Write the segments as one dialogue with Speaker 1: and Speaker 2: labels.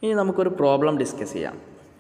Speaker 1: ഇനി നമുക്കൊരു problem discuss ചെയ്യാം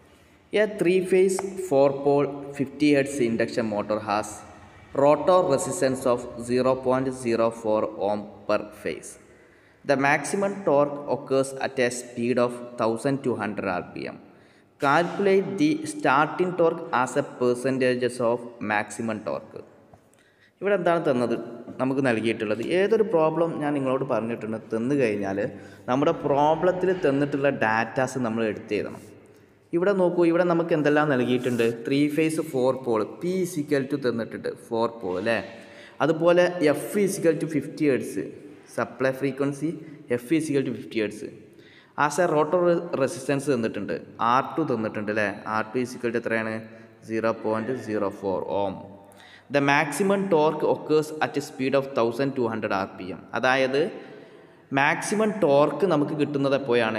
Speaker 1: a three phase four pole fifty hertz induction motor has rotor resistance of zero point zero four ohm per phase the maximum torque occurs at a speed of thousand two hundred R P M calculate the starting torque as a percentages of maximum torque ഇവിടെ എന്താണ് തന്നത് നമുക്ക് നൽകിയിട്ടുള്ളത് ഏതൊരു problem ഞാൻ നിങ്ങളോട് പറഞ്ഞിട്ടുണ്ട് തന്നു കഴിഞ്ഞാൽ നമ്മുടെ പ്രോബ്ലത്തിൽ തന്നിട്ടുള്ള ഡാറ്റാസ് നമ്മൾ എടുത്തെഴുതണം ഇവിടെ നോക്കൂ ഇവിടെ നമുക്ക് എന്തെല്ലാം നൽകിയിട്ടുണ്ട് three phase four pole P is equal to തന്നിട്ടുണ്ട് ഫോർ പോൾ അല്ലേ അതുപോലെ F is equal to fifty hertz supply frequency F is equal to fifty hertz as a rotor resistance തന്നിട്ടുണ്ട് ആർ ടു തന്നിട്ടുണ്ട് അല്ലേ ആർ ടു ഇസിക്കൽ ടു എത്രയാണ് zero point zero four ohm the maximum torque occurs at speed of thousand two hundred R P M അതായത് maximum torque നമുക്ക് കിട്ടുന്നത് എപ്പോഴാണ്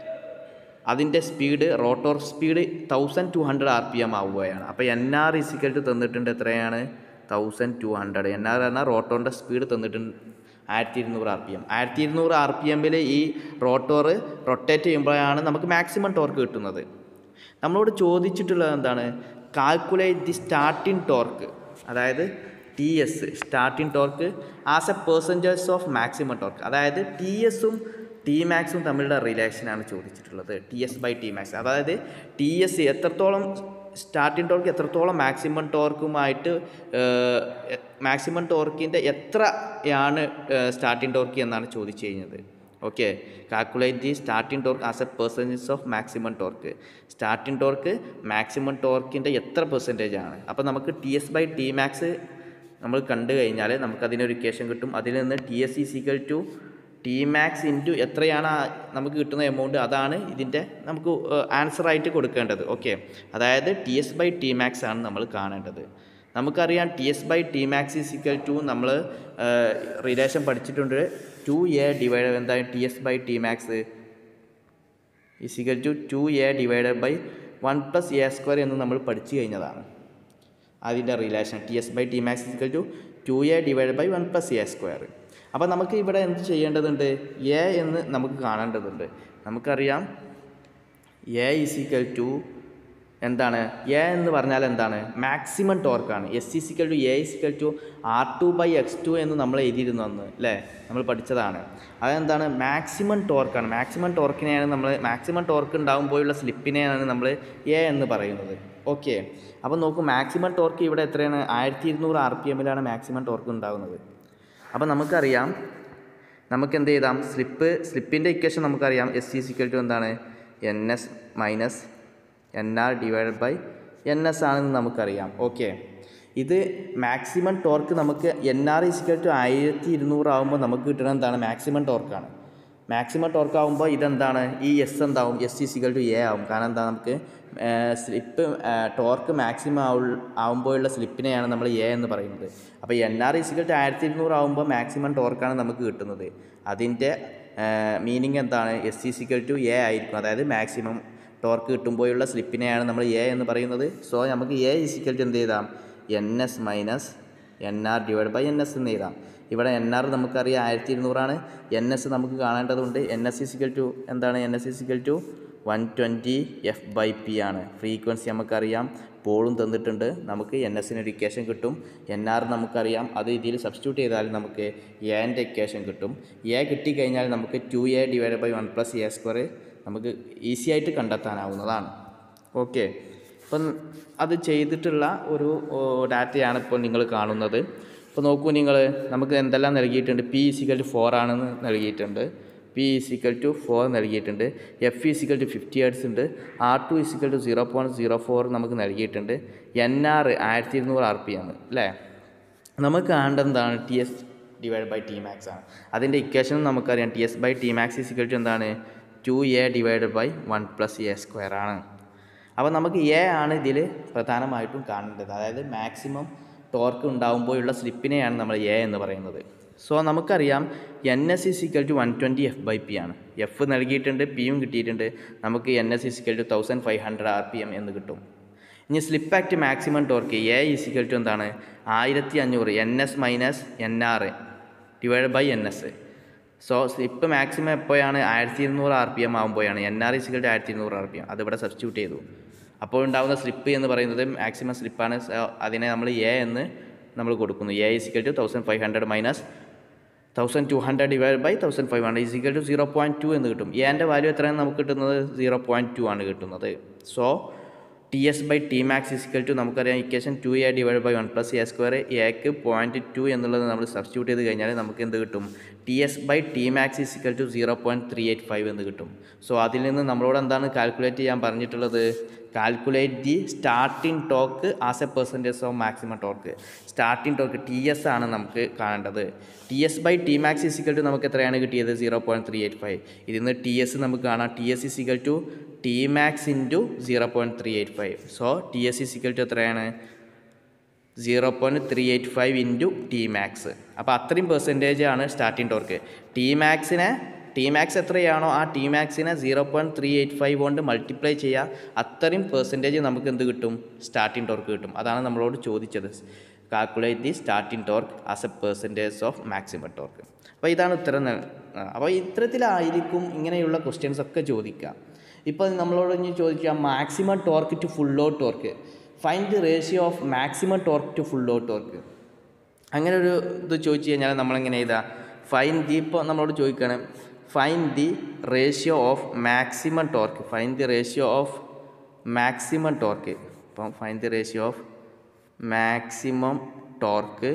Speaker 1: അതിൻ്റെ speed rotor speed thousand two hundred R P M ആവുകയാണ് അപ്പോൾ N R is equal to തന്നിട്ടുണ്ട് എത്രയാണ് thousand two hundred N R പറഞ്ഞാൽ റോട്ടോറിൻ്റെ സ്പീഡ് തന്നിട്ടുണ്ട് ആയിരത്തി ഇരുന്നൂറ് ആർ പി എം ആയിരത്തി ഇരുന്നൂറ് ആർ പി എമ്മിൽ ഈ റോട്ടോർ റൊട്ടേറ്റ് ചെയ്യുമ്പോഴാണ് നമുക്ക് മാക്സിമം ടോർക്ക് കിട്ടുന്നത് നമ്മളോട് ചോദിച്ചിട്ടുള്ളത് എന്താണ് കാൽക്കുലേറ്റ് ദി സ്റ്റാർട്ടിംഗ് ടോർക്ക് അതായത് T S starting torque as a percentage of maximum torque അതായത് ടി എസും ടി മാക്സും തമ്മിലുള്ള റിലേഷനാണ് ചോദിച്ചിട്ടുള്ളത് T S by T max അതായത് ടി എസ് എത്രത്തോളം സ്റ്റാർട്ടിംഗ് ടോർക്ക് എത്രത്തോളം മാക്സിമം ടോർക്കുമായിട്ട് മാക്സിമം ടോർക്കിൻ്റെ എത്രയാണ് സ്റ്റാർട്ടിംഗ് ടോർക്ക് എന്നാണ് ചോദിച്ചു കഴിഞ്ഞത് okay calculate the starting torque as a percentage of maximum torque starting torque maximum ടോർക്കിൻ്റെ എത്ര പെർസെൻറ്റേജ് ആണ് അപ്പോൾ നമുക്ക് T S by T max നമ്മൾ കണ്ടു കഴിഞ്ഞാൽ നമുക്ക് അതിനൊരു ഇക്വേഷൻ കിട്ടും അതിൽ നിന്ന് T S is equal to T max into എത്രയാണ് ആ നമുക്ക് കിട്ടുന്ന എമൗണ്ട് അതാണ് ഇതിൻ്റെ നമുക്ക് ആൻസർ ആയിട്ട് കൊടുക്കേണ്ടത് ഓക്കെ അതായത് T S by T max ആണ് നമ്മൾ കാണേണ്ടത് നമുക്കറിയാം T S by T max is equal to നമ്മൾ റിലേഷൻ പഠിച്ചിട്ടുണ്ട് ടു എ ഡിവൈഡ് എന്താണ് T S by T max is equal to two a divided by one plus A square എന്ന് നമ്മൾ പഠിച്ചു കഴിഞ്ഞതാണ് അതിൻ്റെ relation T S by T max is equal to two A divide by one plus A square അപ്പോൾ നമുക്ക് ഇവിടെ എന്ത് ചെയ്യേണ്ടതുണ്ട് എ എന്ന് നമുക്ക് കാണേണ്ടതുണ്ട് നമുക്കറിയാം എ ഈസിക്കൽ ടു എന്താണ് എ എന്ന് പറഞ്ഞാൽ എന്താണ് മാക്സിമം ടോർക്കാണ് S is equal to A equal to R two by X two എന്ന് നമ്മൾ എഴുതിയിരുന്നു അന്ന് അല്ലേ നമ്മൾ പഠിച്ചതാണ് അതെന്താണ് മാക്സിമം ടോർക്കാണ് മാക്സിമം ടോർക്കിനെയാണ് നമ്മൾ മാക്സിമം ടോർക്ക് ഉണ്ടാകുമ്പോഴുള്ള സ്ലിപ്പിനെയാണ് നമ്മൾ എ എന്ന് പറയുന്നത് ഓക്കെ അപ്പോൾ നോക്കൂ മാക്സിമം ടോർക്ക് ഇവിടെ എത്രയാണ് ആയിരത്തി ഇരുന്നൂറ് ആർ പി എമ്മിലാണ് മാക്സിമം ടോർക്ക് ഉണ്ടാകുന്നത് അപ്പോൾ നമുക്കറിയാം നമുക്ക് എന്ത് ചെയ്താം സ്ലിപ്പ് സ്ലിപ്പിൻ്റെ ഇക്വേഷൻ നമുക്കറിയാം എസ് സി സിക്കൽ ടു എന്താണ് N S minus N R divided by N S ആണെന്ന് നമുക്കറിയാം ഓക്കെ ഇത് മാക്സിമം ടോർക്ക് നമുക്ക് എൻ ആർ ഇസിക്കൽ ടു ആയിരത്തി ഇരുന്നൂറ് ആകുമ്പോൾ നമുക്ക് കിട്ടുന്നത് എന്താണ് മാക്സിമം ടോർക്കാണ് മാക്സിമം ടോർക്ക് ആകുമ്പോൾ ഇതെന്താണ് ഈ എസ് എന്താവും എസ് ഇസിക്കൽ ടു എ ആവും കാരണം എന്താ നമുക്ക് സ്ലിപ്പ് ടോർക്ക് മാക്സിമം ആവു ആവുമ്പോഴുള്ള സ്ലിപ്പിനെയാണ് നമ്മൾ എ എന്ന് പറയുന്നത് അപ്പോൾ എൻ ആർ ഇസിക്കൽ ടു ആയിരത്തി ഇരുന്നൂറ് ആകുമ്പോൾ മാക്സിമം ടോർക്കാണ് നമുക്ക് കിട്ടുന്നത് അതിൻ്റെ മീനിങ് എന്താണ് എസ് ഇസിക്കൽ ടു എ ആയിരിക്കും അതായത് മാക്സിമം ടോർക്ക് കിട്ടുമ്പോഴുള്ള സ്ലിപ്പിനെയാണ് നമ്മൾ എ എന്ന് പറയുന്നത് സോ നമുക്ക് എ ഇസിക്കൽ ടു എന്ത് ചെയ്താം N S minus N R divide by N S എന്ന് എഴുതാം ഇവിടെ എൻ ആർ നമുക്കറിയാം ആയിരത്തി ഇരുന്നൂറാണ് എൻ എസ് നമുക്ക് കാണേണ്ടതുണ്ട് എൻ എസ് ഇസിക്കൽ ടു എന്താണ് N S is equal to one twenty F by P ആണ് ഫ്രീക്വൻസി നമുക്കറിയാം പോളും തന്നിട്ടുണ്ട് നമുക്ക് എൻ എസിന് ഒരു ഇക്വേഷൻ കിട്ടും എൻ ആർ നമുക്കറിയാം അത് ഇതിൽ സബ്സ്റ്റിറ്റ്യൂട്ട് ചെയ്താൽ നമുക്ക് എൻ്റെ ഇക്വേഷൻ കിട്ടും എ കിട്ടിക്കഴിഞ്ഞാൽ നമുക്ക് two A divide by one plus A square നമുക്ക് ഈസി ആയിട്ട് കണ്ടെത്താനാവുന്നതാണ് ഓക്കെ അപ്പം അത് ചെയ്തിട്ടുള്ള ഒരു ഡാറ്റയാണ് ഇപ്പോൾ നിങ്ങൾ കാണുന്നത് ഇപ്പോൾ നോക്കൂ നിങ്ങൾ നമുക്ക് എന്തെല്ലാം നൽകിയിട്ടുണ്ട് പി ഇസിക്കൽ ടു ഫോർ ആണെന്ന് നൽകിയിട്ടുണ്ട് പി ഇസിക്കൽ ടു ഫോർ നൽകിയിട്ടുണ്ട് F is equal to fifty hertz ഉണ്ട് R two is equal to zero point zero four നമുക്ക് നൽകിയിട്ടുണ്ട് എൻ ആർ ആയിരത്തി ഇരുന്നൂറ് ആർ പി എം അല്ലേ നമുക്ക് കാണേണ്ടത് എന്താണ് T S divide by T max ആണ് അതിൻ്റെ ഇക്വേഷൻ നമുക്കറിയാം T S by T max equal to എന്താണ് two A divide by one plus A square ആണ് അപ്പോൾ നമുക്ക് എ ആണ് ഇതിൽ പ്രധാനമായിട്ടും കാണേണ്ടത് അതായത് മാക്സിമം ടോർക്ക് ഉണ്ടാകുമ്പോഴുള്ള സ്ലിപ്പിനെയാണ് നമ്മൾ എ എന്ന് പറയുന്നത് സോ നമുക്കറിയാം N S is equal to one twenty F by P ആണ് എഫ് നൽകിയിട്ടുണ്ട് പിയും കിട്ടിയിട്ടുണ്ട് നമുക്ക് N S is equal to thousand five hundred R P M എന്ന് കിട്ടും ഇനി slip at maximum torque A equal to എന്താണ് ആയിരത്തി അഞ്ഞൂറ് N S minus N R divide by N S so slip maximum എപ്പോഴാണ് ആയിരത്തി ഇരുന്നൂറ് ആർ പി എം ആകുമ്പോഴാണ് എൻ ആർ ഇസിക്കൽ ആയിരത്തി ഇരുന്നൂറ് ആർ പി എം അതിവിടെ സബ്സ്റ്റിറ്റ്യൂട്ട് ചെയ്തു അപ്പോൾ ഉണ്ടാകുന്ന സ്ലിപ്പ് എന്ന് പറയുന്നത് മാക്സിമം സ്ലിപ്പാണ് അതിനെ നമ്മൾ എ എന്ന് നമ്മൾ കൊടുക്കുന്നു A equal to thousand five hundred minus thousand two hundred divide by thousand five hundred equal to zero point two എന്ന് കിട്ടും എൻ്റെ വാല്യൂ എത്രയാണ് നമുക്ക് കിട്ടുന്നത് സീറോ പോയിൻറ്റ് ടു ആണ് കിട്ടുന്നത് so T S by T max equal to നമുക്കറിയാം equation two A divide by one plus A square എക്ക് പോയിൻറ്റ് ടു എന്നുള്ളത് നമ്മൾ സബ്സ്റ്റിറ്റ്യൂട്ട് ചെയ്ത് കഴിഞ്ഞാൽ നമുക്ക് എന്ത് കിട്ടും T S by T max equal to zero point three eight five എന്ന് കിട്ടും സോ അതിൽ നിന്ന് നമ്മളോട് എന്താണ് കാൽക്കുലേറ്റ് ചെയ്യാൻ പറഞ്ഞിട്ടുള്ളത് calculate the starting torque as a percentage of maximum torque starting torque T S ആണ് നമുക്ക് കാണേണ്ടത് T S by T max equal to നമുക്ക് എത്രയാണ് കിട്ടിയത് zero point three eight five ഇതിൽ നിന്ന് ടി എസ് നമുക്ക് കാണാം T S is equal to T max into zero point three eight five so T S is equal to എത്രയാണ് zero point three eight five into T max അപ്പോൾ അത്രയും percentage ആണ് starting torque T മാക്സിനെ T max എത്രയാണോ ആ T മാക്സിനെ zero point three eight five കൊണ്ട് multiply ചെയ്യുക അത്രയും പെർസെൻറ്റേജ് നമുക്ക് എന്ത് കിട്ടും സ്റ്റാർട്ടിംഗ് ടോർക്ക് കിട്ടും അതാണ് നമ്മളോട് ചോദിച്ചത് calculate the starting torque as a percentage of maximum torque അപ്പോൾ ഇതാണ് ഉത്തരം ന- ആ, അപ്പോൾ ഇത്തരത്തിലായിരിക്കും ഇങ്ങനെയുള്ള ക്വസ്റ്റ്യൻസ് ഒക്കെ ചോദിക്കുക ഇപ്പോൾ നമ്മളോട് ഇനി ചോദിക്കുക maximum torque to full load torque find the ratio of maximum torque to full load torque അങ്ങനെ ഒരു ഇത് ചോദിച്ചു കഴിഞ്ഞാൽ നമ്മളെങ്ങനെ ചെയ്താൽ ഫൈൻ ദി ഇപ്പോൾ നമ്മളോട് ചോദിക്കണം find the ratio of maximum torque find the ratio of maximum torque ഇപ്പം find the ratio of maximum torque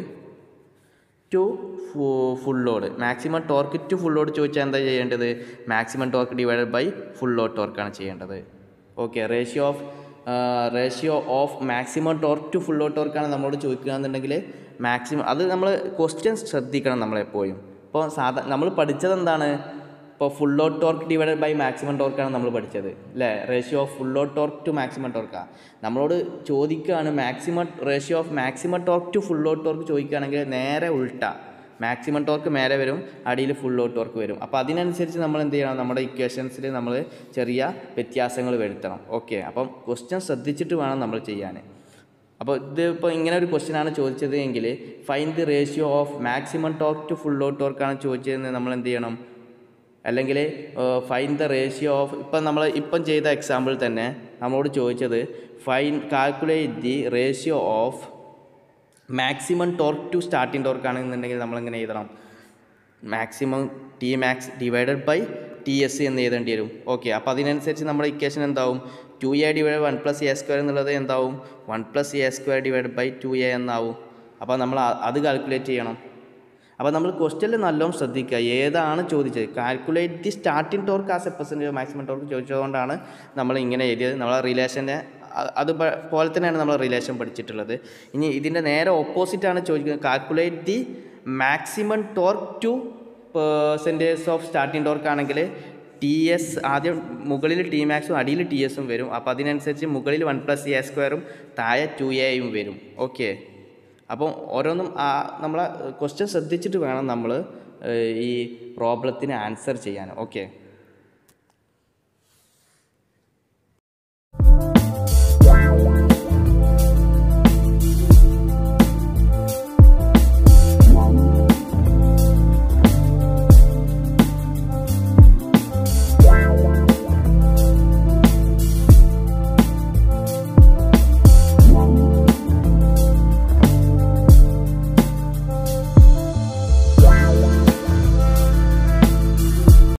Speaker 1: to full load maximum torque to full load ചോദിച്ചാൽ എന്താ ചെയ്യേണ്ടത് maximum torque divided by full load ടോർക്കാണ് ചെയ്യേണ്ടത് okay ratio of ratio of maximum torque to full load ടോർക്കാണ് നമ്മളോട് ചോദിക്കുകയാണെന്നുണ്ടെങ്കിൽ maximum അത് നമ്മൾ ക്വസ്റ്റ്യൻ ശ്രദ്ധിക്കണം നമ്മളെപ്പോഴും ഇപ്പോൾ സാധാ നമ്മൾ പഠിച്ചത് എന്താണ് ഇപ്പോൾ full load torque divided by maximum ടോർക്കാണ് നമ്മൾ പഠിച്ചത് അല്ലേ ratio of full load torque to maximum ടോർക്കാണ് നമ്മളോട് ചോദിക്കുകയാണ് maximum ratio of maximum torque to full load torque ചോദിക്കുകയാണെങ്കിൽ നേരെ ഉൾട്ട മാക്സിമം ടോർക്ക് മേലെ വരും അടിയിൽ ഫുൾ ലോഡ് ടോർക്ക് വരും അപ്പോൾ അതിനനുസരിച്ച് നമ്മൾ എന്ത് ചെയ്യണം നമ്മുടെ ഇക്വേഷൻസിൽ നമ്മൾ ചെറിയ വ്യത്യാസങ്ങൾ വരുത്തണം ഓക്കെ അപ്പം ക്വസ്റ്റ്യൻ ശ്രദ്ധിച്ചിട്ട് വേണം നമ്മൾ ചെയ്യാൻ അപ്പോൾ ഇത് ഇപ്പോൾ ഇങ്ങനെ ഒരു ക്വസ്റ്റ്യൻ ആണ് ചോദിച്ചത് എങ്കിൽ find the ratio of maximum torque to full load ടോർക്കാണ് ചോദിച്ചതെന്ന് നമ്മൾ എന്ത് ചെയ്യണം അല്ലെങ്കിൽ ഫൈൻ ദ റേഷ്യോ ഓഫ് ഇപ്പം നമ്മൾ ഇപ്പം ചെയ്ത എക്സാമ്പിൾ തന്നെ നമ്മളോട് ചോദിച്ചത് find calculate the ratio of maximum torque to starting torque ആണെന്നുണ്ടെങ്കിൽ നമ്മളെങ്ങനെ എഴുതണം maximum T max divided by T S എന്ന് എഴുതേണ്ടി വരും ഓക്കെ അപ്പോൾ അതിനനുസരിച്ച് നമ്മുടെ ഇക്വേഷൻ എന്താവും two A divide one plus A square എന്നുള്ളത് എന്താവും one plus A square divide by two A എന്നാവും അപ്പോൾ നമ്മൾ അ- അത് കാൽക്കുലേറ്റ് ചെയ്യണം അപ്പോൾ നമ്മൾ ക്വസ്റ്റ്യനിൽ നല്ലോണം ശ്രദ്ധിക്കുക ഏതാണ് ചോദിച്ചത് calculate the starting torque as a percentage maximum torque ചോദിച്ചതുകൊണ്ടാണ് നമ്മൾ ഇങ്ങനെ എഴുതിയത് നമ്മളെ റിലേഷൻ്റെ അത് പ- പോലെ തന്നെയാണ് നമ്മൾ റിലേഷൻ പഠിച്ചിട്ടുള്ളത് ഇനി ഇതിൻ്റെ നേരെ ഓപ്പോസിറ്റാണ് ചോദിക്കുന്നത് calculate the maximum torque to percentage of starting torque ആണെങ്കിൽ ടി എസ് ആദ്യം മുകളിൽ ടി മാക്സും അടിയിൽ ടി എസും വരും അപ്പോൾ അതിനനുസരിച്ച് മുകളിൽ വൺ പ്ലസ് എ സ്ക്വയറും താഴെ ടു എയും വരും ഓക്കെ അപ്പം ഓരോന്നും ആ നമ്മളെ ക്വസ്റ്റ്യൻ ശ്രദ്ധിച്ചിട്ട് വേണം നമ്മൾ ഈ പ്രോബ്ലത്തിന് ആൻസർ ചെയ്യാൻ ഓക്കെ